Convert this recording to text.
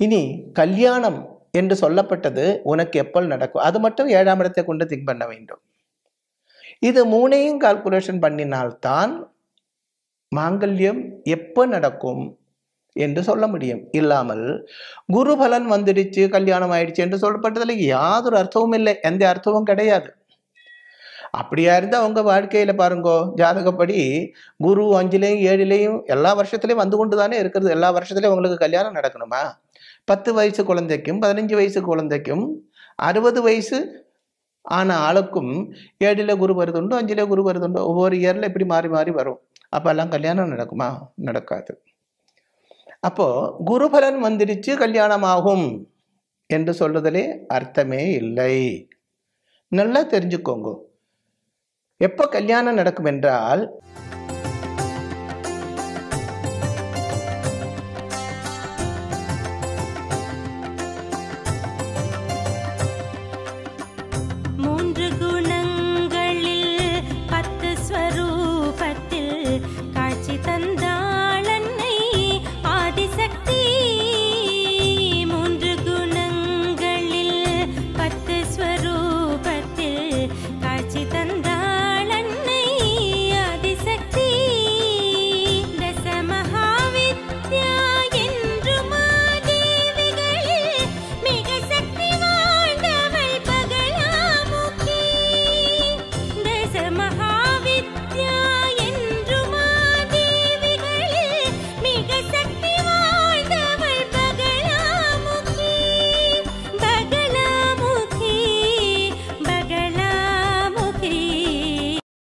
இனி கல்யாணம் என்று சொல்லப்பட்டது உனக்கு எப்போ நடக்கும் அது மட்டும் ஏழாம் இடத்தை கொண்டு திங்க் பண்ண வேண்டும் இது மூணையும் கால்குலேஷன் பண்ணினால்தான் மாங்கல்யம் எப்போ நடக்கும் என்று சொல்ல முடியும் இல்லாமல் குரு பலன் வந்துடுச்சு கல்யாணம் ஆயிடுச்சு என்று சொல்லப்பட்டதுல யாதொரு அர்த்தமும் இல்லை எந்த அர்த்தமும் கிடையாது அப்படியா இருந்தா உங்க வாழ்க்கையில பாருங்கோ ஜாதகப்படி குரு அஞ்சுலையும் ஏழுலையும் எல்லா வருஷத்துலயும் வந்து கொண்டு தானே இருக்கிறது எல்லா வருஷத்துலயும் உங்களுக்கு கல்யாணம் நடக்கணுமா பத்து வயசு குழந்தைக்கும் பதினஞ்சு வயசு குழந்தைக்கும் அறுபது வயசு ஆன ஆளுக்கும் ஏழில் குரு வருதுண்டு அஞ்சில் குரு வருதுண்டு ஒவ்வொரு இயரில் இப்படி மாறி மாறி வரும் அப்போல்லாம் கல்யாணம் நடக்குமா நடக்காது அப்போ குருபலன் வந்துடுச்சு கல்யாணம் ஆகும் என்று சொல்றதிலே அர்த்தமே இல்லை நல்லா தெரிஞ்சுக்கோங்க எப்போ கல்யாணம் நடக்கும் என்றால்